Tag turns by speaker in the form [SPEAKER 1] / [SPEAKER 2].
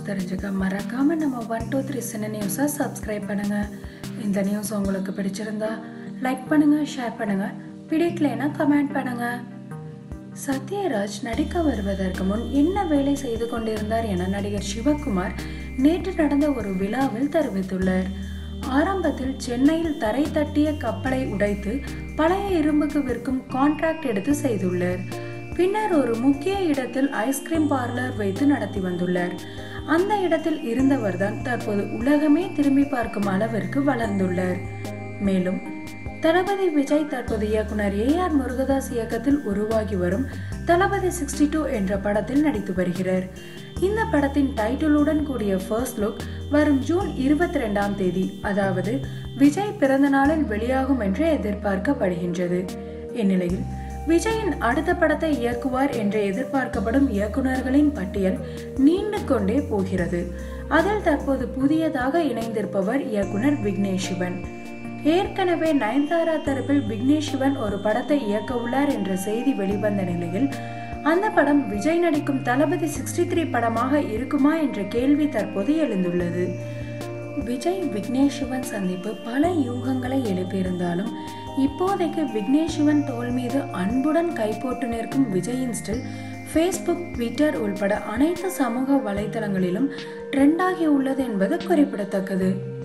[SPEAKER 1] தெரிஞ்சுக்க மறக்காம நம்ம ஒன் டூ த்ரீ சின்ன நியூஸை சப்ஸ்கிரைப் பண்ணுங்க இந்த நியூஸ் உங்களுக்கு பிடிச்சிருந்தா லைக் பண்ணுங்க ஷேர் பண்ணுங்க பிடிக்கலைன்னா கமெண்ட் பண்ணுங்க சத்யராஜ் நடிக்க வருவதற்கு முன் என்ன வேலை செய்து கொண்டிருந்தார் என நடிகர் சிவகுமார் நேற்று நடந்த ஒரு விழாவில் தெரிவித்துள்ளார் ஆரம்பத்தில் சென்னையில் தரை தட்டிய கப்பலை உடைத்து பழைய இரும்புக்கு விற்கும் கான்ட்ராக்ட் எடுத்து செய்துள்ளார் பின்னர் ஒரு முக்கிய இடத்தில் ஐஸ்கிரீம் பார்லர் வைத்து நடத்தி வந்துள்ளார் அந்த இடத்தில் இருந்தவர்தான் தற்போது உலகமே திரும்பி பார்க்கும் அளவிற்கு வளர்ந்துள்ளார் மேலும் தளபதி விஜய் தற்போது இயக்குனர் ஏ ஆர் முருகதாஸ் இயக்கத்தில் உருவாகி வரும் தளபதி சிக்ஸ்டி டூ என்ற படத்தில் நடித்து வருகிறார் இந்த படத்தின் டைட்டிலுடன் கூடிய ஃபர்ஸ்ட் லுக் வரும் ஜூன் இருபத்தி ரெண்டாம் தேதி அதாவது விஜய் பிறந்த நாளில் வெளியாகும் என்று எதிர்பார்க்கப்படுகின்றது இந்நிலையில் விஜயின் அடுத்த படத்தை இயக்குவார் என்று எதிர்பார்க்கப்படும் இயக்குனர்களின் பட்டியல் நீண்டு கொண்டே போகிறது அதில் தற்போது புதியதாக இணைந்திருப்பவர் இயக்குனர் விக்னேஷ் சிவன் ஏற்கனவே நயன்தாரா தரப்பில் விக்னேஷ் சிவன் ஒரு படத்தை இயக்க உள்ளார் என்ற செய்தி வெளிவந்த நிலையில் அந்த படம் விஜய் நடிக்கும் தளபதி சிக்ஸ்டி த்ரீ படமாக இருக்குமா என்ற கேள்வி தற்போது எழுந்துள்ளது விஜய் விக்னேஷ் சிவன் சந்திப்பு பல யூகங்களை எழுப்பியிருந்தாலும் இப்போதைக்கு விக்னேஷ் சிவன் தோல் மீது அன்புடன் கைப்போட்டு நிற்கும் விஜயின் ஸ்டில் ஃபேஸ்புக் ட்விட்டர் உள்பட அனைத்து சமூக வலைதளங்களிலும் ட்ரெண்டாகி உள்ளது என்பது குறிப்பிடத்தக்கது